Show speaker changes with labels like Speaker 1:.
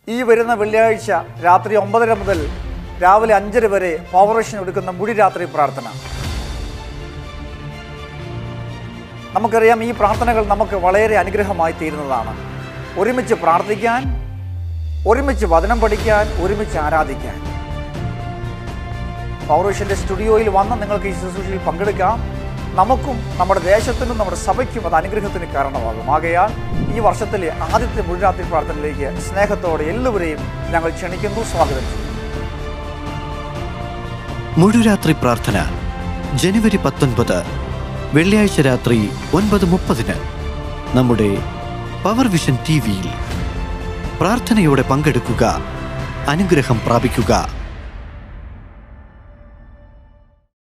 Speaker 1: ഈ വരുന്ന വെള്ളിയാഴ്ച രാത്രി ഒമ്പതര മുതൽ രാവിലെ അഞ്ചര വരെ പവറേഷൻ എടുക്കുന്ന മുടി രാത്രി പ്രാർത്ഥന നമുക്കറിയാം ഈ പ്രാർത്ഥനകൾ നമുക്ക് വളരെ അനുഗ്രഹമായി തീരുന്നതാണ് ഒരുമിച്ച് പ്രാർത്ഥിക്കാൻ ഒരുമിച്ച് വചനം പഠിക്കാൻ ഒരുമിച്ച് ആരാധിക്കാൻ പൗറേഷൻ്റെ സ്റ്റുഡിയോയിൽ വന്ന് നിങ്ങൾക്ക് ഈ ശുശ്രൂഷയിൽ പങ്കെടുക്കാം നമുക്കും നമ്മുടെ ദേശത്തിനും നമ്മുടെ സഭയ്ക്കും അത് അനുഗ്രഹത്തിന് കാരണമാകും ആകയാൽ ഈ വർഷത്തിലെ ആദ്യത്തെ മുഴുരാത്രി പ്രാർത്ഥനയിലേക്ക് സ്നേഹത്തോടെ എല്ലാവരെയും ഞങ്ങൾ ക്ഷണിക്കുന്നു സ്വാഗതം ചെയ്യുന്നു
Speaker 2: മുഴുരാത്രി പ്രാർത്ഥന ജനുവരി പത്തൊൻപത് വെള്ളിയാഴ്ച രാത്രി ഒൻപത് മുപ്പതിന് നമ്മുടെ പവർ വിഷൻ ടി വിയിൽ പ്രാർത്ഥനയോടെ പങ്കെടുക്കുക അനുഗ്രഹം പ്രാപിക്കുക